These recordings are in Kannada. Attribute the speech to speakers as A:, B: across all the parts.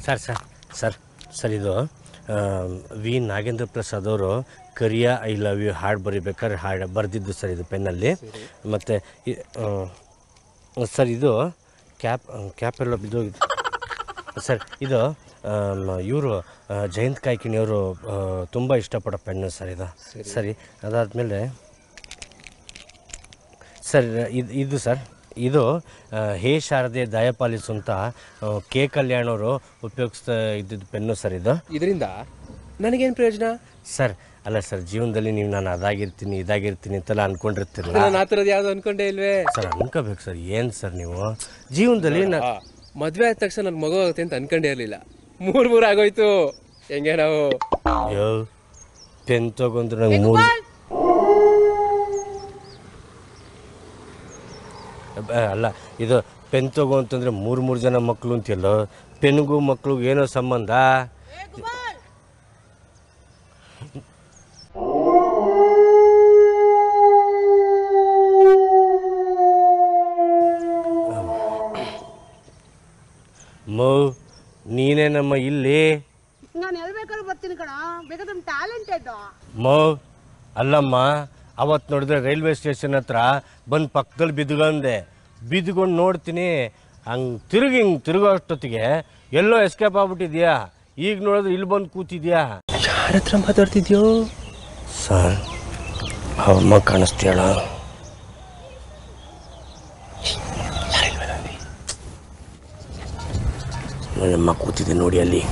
A: ಸರ್ ಸರ್ ಸರ್ ಸರ್ ಇದು ಆ, ವಿ ನಾಗೇಂದ್ರ ಪ್ರಸಾದ್ ಅವರು ಕರಿಯ ಐ ಲವ್ ಯು ಹಾಡು ಬರಿಬೇಕಾದ್ರೆ ಹಾಡು ಬರೆದಿದ್ದು ಸರ್ ಇದು ಪೆನ್ನಲ್ಲಿ ಮತ್ತು ಸರ್ ಇದು ಕ್ಯಾಪ್ ಕ್ಯಾಪ್ ಎಲ್ಲ ಬಿದ್ದೋಗಿದೆ ಸರ್ ಇದು ಇವರು ಜಯಂತ್ ಕಾಯ್ಕಿಣಿಯವರು ತುಂಬ ಇಷ್ಟಪಡೋ ಪೆನ್ನು ಸರ್ ಇದು ಸರಿ ಅದಾದಮೇಲೆ ಸರ್ ಇದು ಇದು ಸರ್ ಇದು ಆ, ಹೇ ಶಾರದೆ ದಯಪಾಲಿಸು ಅಂತ ಆ, ಕೆ ಕಲ್ಯಾಣವರು ಉಪಯೋಗಿಸ್ತಾ ಇದ್ದಿದ್ದು ಪೆನ್ನು ಸರ್ ಇದು
B: ಇದರಿಂದ ನನಗೇನು ಪ್ರಯೋಜನ
A: ಸರ್ ಅಲ್ಲ ಸರ್ ಜೀವನದಲ್ಲಿ ನೀವು ನಾನು ಅದಾಗಿರ್ತೀನಿ ಇದಾಗಿರ್ತೀನಿ ಅಂತೆಲ್ಲ ಅನ್ಕೊಂಡಿರ್ತಿರಲ್ಲ
B: ನಾನು ಆ ಥರದ್ದು ಯಾವ್ದು ಅನ್ಕೊಂಡೇ ಇಲ್ವೇ
A: ಸರ್ ಅನ್ಕೋಬೇಕು ಸರ್ ಏನು ಸರ್ ನೀವು ಜೀವನದಲ್ಲಿ ನಾ
B: ಆ, ಮದ್ವೆ ಆದ ತಕ್ಷಣ ನನ್ ಮಗು ಆಗುತ್ತೆ ಅಂತ ಅನ್ಕೊಂಡೇ ಇರ್ಲಿಲ್ಲ ಮೂರ್ ಮೂರ್ ಆಗೋಯ್ತು ಹೆಂಗೆ ನಾವು
A: ಅಯ್ಯೋ ಪೆನ್ ತಗೊಂಡ್ರು ನಂಗೆ ಮೂರು ಅಬ್ಬ, ಅಲ್ಲ ಇದು ಪೆನ್ ತಗೋ ಅಂತಂದ್ರೆ ಮೂರು ಮೂರು ಜನ ಮಕ್ಕಳು ಅಂತಿಲ್ಲ ಪೆನ್ಗೂ ಮಕ್ಳಿಗೂ ಏನೋ ಸಂಬಂಧ ಮೌ ನೀನೇ ನಮ್ಮ ಇಲ್ಲಿ
C: ನಾನು ಎಲ್ಲಿ ಬೇಕಾದ್ರೂ ಬರ್ತೀನಿ ಕಣ ಬೇಕಾದ್ರೆ ಟ್ಯಾಲೆಂಟೆಡ್
A: ಮೌ ಅಲ್ಲಮ್ಮ ಅವತ್ತು ನೋಡಿದ್ರೆ ರೈಲ್ವೆ ಸ್ಟೇಷನ್ ಹತ್ರ ಬಂದು ಪಕ್ಕದಲ್ಲಿ ಬಿದ್ದುಗಂದೆ ಬಿದ್ದುಕೊಂಡು ನೋಡ್ತೀನಿ ಹಂಗೆ ತಿರುಗಿ ಹಿಂಗೆ ತಿರುಗೋ ಅಷ್ಟೊತ್ತಿಗೆ ಎಲ್ಲೋ ಎಸ್ಕೇಪ್ ಆಗ್ಬಿಟ್ಟಿದ್ಯಾ ಈಗ ನೋಡಿದ್ರೆ ಇಲ್ಲಿ ಬಂದು ಕೂತಿದ್ಯಾ
B: ಯಾರ ಹತ್ರ ಮಾತಾಡ್ತಿದ್ಯೋ
A: ಸರ್ ಅಮ್ಮ ಕಾಣಿಸ್ತೀಯಳ ನನ್ನಮ್ಮ ಕೂತಿದೆ ನೋಡಿ ಅಲ್ಲಿ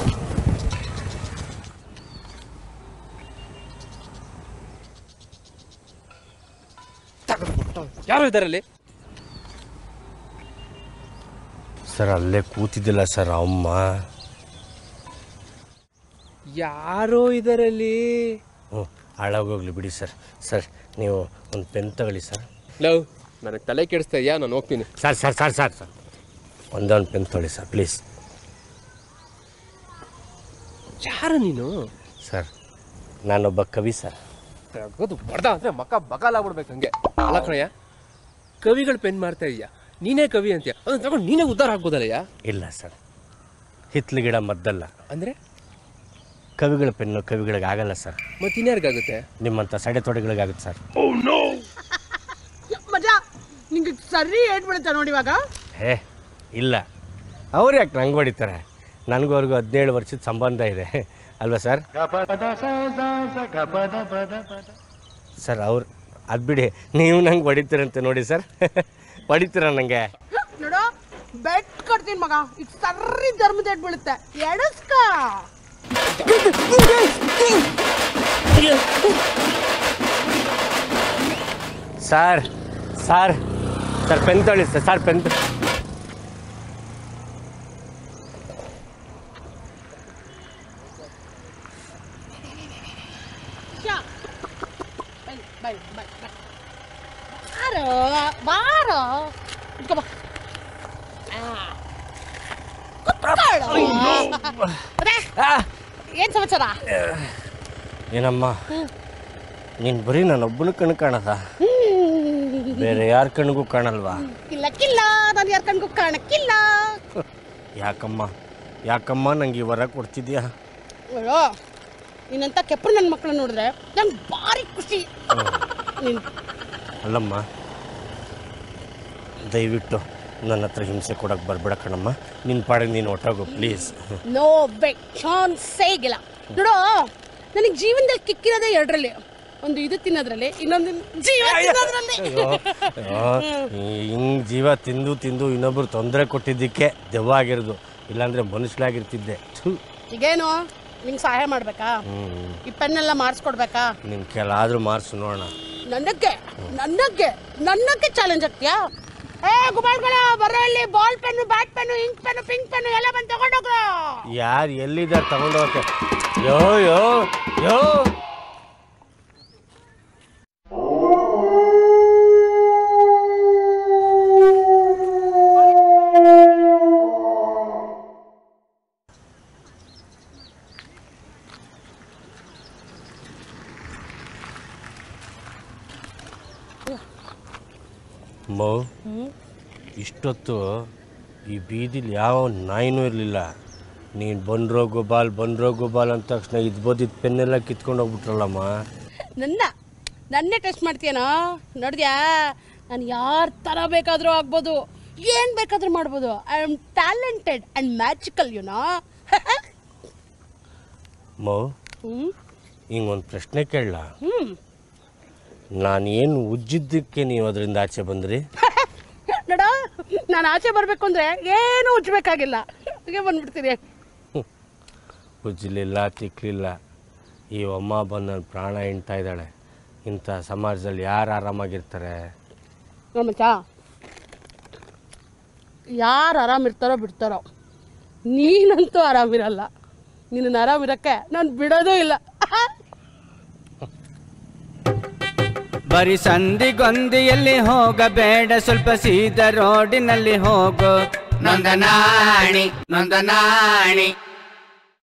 B: ಯಾರು ಇದಾರಲ್ಲಿ
A: ಸರ್ ಅಲ್ಲೇ ಕೂತಿದ್ದಿಲ್ಲ ಸರ್ ಅಮ್ಮ
B: ಯಾರೋ ಇದರಲ್ಲಿ
A: ಹ್ಞೂ ಹಾಳಾಗೋಗ್ಲಿ ಬಿಡಿ ಸರ್ ಸರ್ ನೀವು ಒಂದು ಪೆನ್ ತಗೊಳ್ಳಿ ಸರ್
B: ಲವ್ ನನಗೆ ತಲೆ ಕೆಡಿಸ್ತಾ ಇದೆಯಾ ನಾನು ಹೋಗ್ತೀನಿ
A: sir sir sir sir sir ಒಂದೊಂದು ಪೆನ್ ತೊಗೊಳ್ಳಿ ಸರ್ ಪ್ಲೀಸ್
B: ಯಾರು ನೀನು
A: ಸರ್ ನಾನೊಬ್ಬ ಕವಿ ಸರ್
B: ತೆಗೆದು ಬಡ್ದ ಅಂದ್ರೆ ಮಕ್ಕ ಬಗಾಲಾಗ್ಬಿಡ್ಬೇಕು ಹಂಗೆ ಅಲ್ಲ ಕಣಯ್ಯ ಕವಿಗಳು ಪೆನ್ ಮಾಡ್ತಾ ಇದೀಯಾ ನೀನೇ ಕವಿ ಅಂತೀಯ ಅದನ್ನ ತಗೊಂಡು ನೀನೇ ಉದ್ಧಾರ ಆಗ್ಬೋದಲ್ಲಯ್ಯ
A: ಇಲ್ಲ ಸರ್ ಹಿತ್ಲು ಗಿಡ ಮದ್ದಲ್ಲ
B: ಅಂದ್ರೆ
A: ಕವಿಗಳ ಪೆನ್ನು ಕವಿಗಳಿಗೆ ಆಗಲ್ಲ ಸರ್
B: ಮತ್ತೆ ಇನ್ಯಾರಿಗಾಗುತ್ತೆ
A: ನಿಮ್ಮಂಥ ಸಡೆ ತೊಡೆಗಳಿಗಾಗುತ್ತೆ ಸರ್
C: ಮಜಾ ನಿಂಗೆ ಸರಿ ಹೇಳ್ಬಿಡುತ್ತೆ ನೋಡಿ ಇವಾಗ
A: ಹೇ ಇಲ್ಲ ಅವ್ರು ಯಾಕೆ ನಂಗೆ ಹೊಡಿತಾರೆ ನನಗೂ ಅವ್ರಿಗೂ ಹದಿನೇಳು ವರ್ಷದ ಸಂಬಂಧ ಇದೆ ಅಲ್ವಾ ಸರ್ ಸರ್ ಅವ್ರು ಅದು ಬಿಡಿ ನೀವು ನಂಗೆ ಹೊಡಿತೀರಂತೆ ನೋಡಿ ಸರ್ ಹೊಡಿತೀರ ನನಗೆ
C: ನೋಡು ಬೆಟ್ ಕಟ್ತೀನಿ ಮಗ ಈಗ ಸರ್ರಿ ಧರ್ಮದ ಏಟ್ ಬೀಳುತ್ತೆ ಎಡಸ್ಕ
A: ಸರ್ ಸರ್ ಸರ್ ಪೆನ್ ತೊಗೊಳ್ಳಿ sir sir pen
C: bye bye bye bye ಬಾರೋ ಬಾರೋ ಇಟ್ಕೋ ಬಾ ಆ. ಕುತ್ಕೊಳ್ಳು. ಮತ್ತೆ? ಏನ್ ಸಮಾಚಾರ
A: ಏನಮ್ಮ ನೀನು ಬರೀ ನಾನು ಒಬ್ಬನ ಕಣ್ಣು ಕಾಣದ ಬೇರೆ ಯಾರ ಕಣ್ಣಿಗೂ ಕಾಣಲ್ವಾ
C: ಇಲ್ಲ ಕಿಲ್ಲ ನಾನು ಯಾರ ಕಣ್ಗೂ ಕಾಣಕ್ಕಿಲ್ಲ
A: ಯಾಕಮ್ಮ ಯಾಕಮ್ಮ ನಂಗೆ ಈ ವರ ಕೊಡ್ತಿದ್ಯಾ
C: ಅಯ್ಯೋ ನೀನಂತ ಕೆಪ್ಪರು ನನ್ನ ಮಕ್ಕಳು ನೋಡಿದ್ರೆ ನಂಗೆ ಭಾರಿ ಖುಷಿ ನೀನು
A: ಅಲ್ಲಮ್ಮ ದಯವಿಟ್ಟು ನನ್ನ ಹತ್ರ ಹಿಂಸೆ ಕೊಡಕ್ಕೆ ಬರ್ಬೇಡ ಕಣಮ್ಮ ನಿನ್ನ ಪಾಡಿಗೆ ನೀನು ಹೊಟ್ಟೋಗು ಪ್ಲೀಸ್
C: ನೋ ಬೇ ಚಾನ್ಸೇ ಇಲ್ಲ ನೋಡು ನನಗೆ ಜೀವನದಲ್ಲಿ ಕಿಕ್ಕಿರೋದೇ ಎರಡರಲ್ಲಿ ಒಂದು ಇದು ತಿನ್ನೋದ್ರಲ್ಲಿ ಇನ್ನೊಂದು ಜೀವ ತಿನ್ನೋದ್ರಲ್ಲಿ
A: ಹಿಂಗೆ ಜೀವ ತಿಂದು ತಿಂದು ಇನ್ನೊಬ್ರು ತೊಂದರೆ ಕೊಟ್ಟಿದ್ದಕ್ಕೆ ದೆವ್ವ ಆಗಿರೋದು ಇಲ್ಲಾಂದ್ರೆ ಮನುಷ್ಯನಾಗಿರ್ತಿದ್ದೆ ಥು
C: ಈಗೇನು ನಿಂಗೆ ಸಹಾಯ ಮಾಡ್ಬೇಕಾ
A: ಹ್ಞೂ
C: ಈ ಪೆನ್ನೆಲ್ಲ ಮಾಡಿಸ್ಕೊಡ್ಬೇಕಾ
A: ನಿನ್ನ ಕೆಲಾದರೂ ಮಾರ್ಸು ನೋಡೋಣ
C: ನನಗೆ ನನಗೆ ನನಗೆ ಚಾಲೆಂಜ್ ಆಗ್ತೀಯಾ ಏ ಗುಬಾಳ್ಗಳ ಬರೋ ಇಲ್ಲಿ ball pen bat pen ink pen pink pen ಎಲ್ಲ ಬಂದು ತಗೊಂಡೋಗ್ರು
A: ಯಾರು ಎಲ್ಲಿದ್ದಾರೆ ತಗೊಂಡೋಗಕ್ಕೆ ಯೋ ಯೋ ಯೋ ಮೌ ಇಷ್ಟೊತ್ತು ಈ ಬೀದಿಲಿ ಯಾವ ನಾಯಿನೂ ಇರಲಿಲ್ಲ ನೀನು ಬಂದ್ರೋ ಗುಬಾಲ್ ಬಂದ್ರೋ ಗುಬಾಲ್ ಅಂದ ತಕ್ಷಣ ಇದು ಬೋದಿದ್ದು ಪೆನ್ನೆಲ್ಲ ಕಿತ್ಕೊಂಡು ಹೋಗ್ಬಿಟ್ರಲ್ಲಮ್ಮ
C: ನನ್ನ ನನ್ನೇ ಟೆಸ್ಟ್ ಮಾಡ್ತೀಯನೋ ನೋಡಿದ್ಯಾ ನಾನು ಯಾರ ಥರ ಬೇಕಾದರೂ ಆಗ್ಬೋದು ಏನು ಬೇಕಾದರೂ ಮಾಡ್ಬೋದು I am talented and magical you know
A: ಮೌ
C: ಹ್ಞೂ
A: ಹಿಂಗೊಂದು ಪ್ರಶ್ನೆ ಕೇಳಲ್ಲ
C: ಹ್ಞೂ
A: ನಾನು ಏನು ಉಜ್ಜಿದ್ದಕ್ಕೆ ನೀವು ಅದರಿಂದ ಆಚೆ ಬಂದ್ರಿ
C: ನೋಡ ನಾನು ಆಚೆ ಬರಬೇಕು ಅಂದರೆ ಏನೂ ಉಜ್ಜಬೇಕಾಗಿಲ್ಲ ಹಾಗೆ ಬಂದ್ಬಿಡ್ತೀನಿ
A: ಉಜ್ಜಲಿಲ್ಲ ತಿಕ್ಲಿಲ್ಲ ಈ ಅಮ್ಮ ಬಂದು ನನ್ನ ಪ್ರಾಣ ಹಿಂಡ್ತಾ ಇದ್ದಾಳೆ ಇಂಥ ಸಮಾಜದಲ್ಲಿ ಯಾರು ಆರಾಮಾಗಿರ್ತಾರೆ
C: ಮಚ್ಚ ಯಾರು ಆರಾಮಿರ್ತಾರೋ ಬಿಡ್ತಾರೋ ನೀನಂತೂ ಆರಾಮಿರಲ್ಲ ನಿನ್ನ ಆರಾಮಿರಕ್ಕೆ ನಾನು ಬಿಡೋದೂ ಇಲ್ಲ
D: ಬರೀ ಸಂದಿಗೊಂದಿಯಲ್ಲಿ ಹೋಗಬೇಡ ಸ್ವಲ್ಪ ಸೀದ ರೋಡಿನಲ್ಲಿ ಹೋಗು ನೊಂದನಾಣಿ ನೊಂದನಾಣಿ